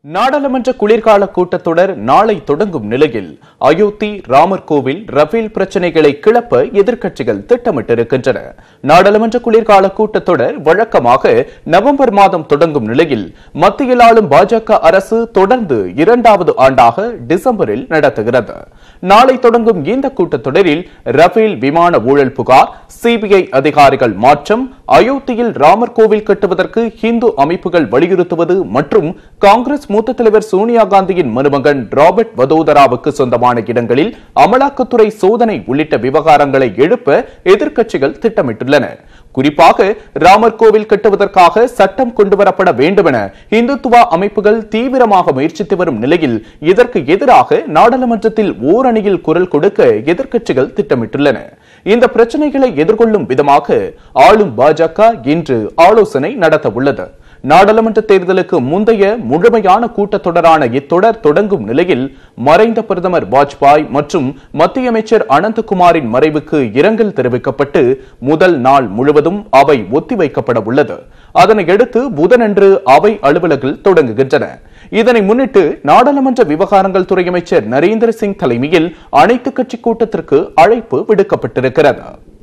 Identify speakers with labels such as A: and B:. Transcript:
A: நாடாளுமன்ற குளிர்கால கூட்டத்தொடர் நாளை தொடங்கும் நிலையில் அயோத்தி ராமர் கோவில் ரஃபேல் பிரச்சனைகளை கிளப்ப எதிர்க்கட்சிகள் திட்டமிட்டிருக்கின்றன நாடாளுமன்ற குளிர்கால கூட்டத்தொடர் வழக்கமாக நவம்பர் மாதம் தொடங்கும் நிலையில் மத்தியில் ஆளும் பாஜக அரசு தொடர்ந்து இரண்டாவது ஆண்டாக டிசம்பரில் நடத்துகிறது நாளை தொடங்கும் இந்த கூட்டத்தொடரில் ரஃபேல் விமான ஊழல் புகார் சிபிஐ அதிகாரிகள் மாற்றம் அயோத்தியில் ராமர் கோவில் கட்டுவதற்கு இந்து அமைப்புகள் வலியுறுத்துவது மற்றும் காங்கிரஸ் மூத்த தலைவர் சோனியா காந்தியின் மருமகன் ராபர்ட் வதோதராவுக்கு சொந்தமான இடங்களில் அமலாக்கத்துறை சோதனை உள்ளிட்ட விவகாரங்களை எழுப்ப எதிர்க்கட்சிகள் திட்டமிட்டுள்ளன குறிப்பாக ராமர் கோவில் கட்டுவதற்காக சட்டம் கொண்டுவரப்பட வேண்டுமென இந்துத்துவா அமைப்புகள் தீவிரமாக முயற்சித்து வரும் நிலையில் இதற்கு எதிராக நாடாளுமன்றத்தில் ஓரணியில் குரல் கொடுக்க எதிர்க்கட்சிகள் திட்டமிட்டுள்ளன இந்த பிரச்சனைகளை எதிர்கொள்ளும் விதமாக ஆளும் பாஜக இன்று ஆலோசனை நடத்த உள்ளது நாடாளுமன்ற தேர்தலுக்கு முந்தைய முழுமையான கூட்டத்தொடரான இத்தொடர் தொடங்கும் நிலையில் மறைந்த பிரதமர் வாஜ்பாய் மற்றும் மத்திய அமைச்சர் அனந்தகுமாரின் மறைவுக்கு இரங்கல் தெரிவிக்கப்பட்டு முதல் நாள் முழுவதும் அவை ஒத்திவைக்கப்பட உள்ளது அதனையடுத்து புதனன்று அவை அலுவலர்கள் தொடங்குகின்றன இதனை முன்னிட்டு நாடாளுமன்ற விவகாரங்கள் துறை அமைச்சர் நரேந்திர சிங் தலைமையில் அனைத்துக் கட்சி கூட்டத்திற்கு அழைப்பு விடுக்கப்பட்டிருக்கிறது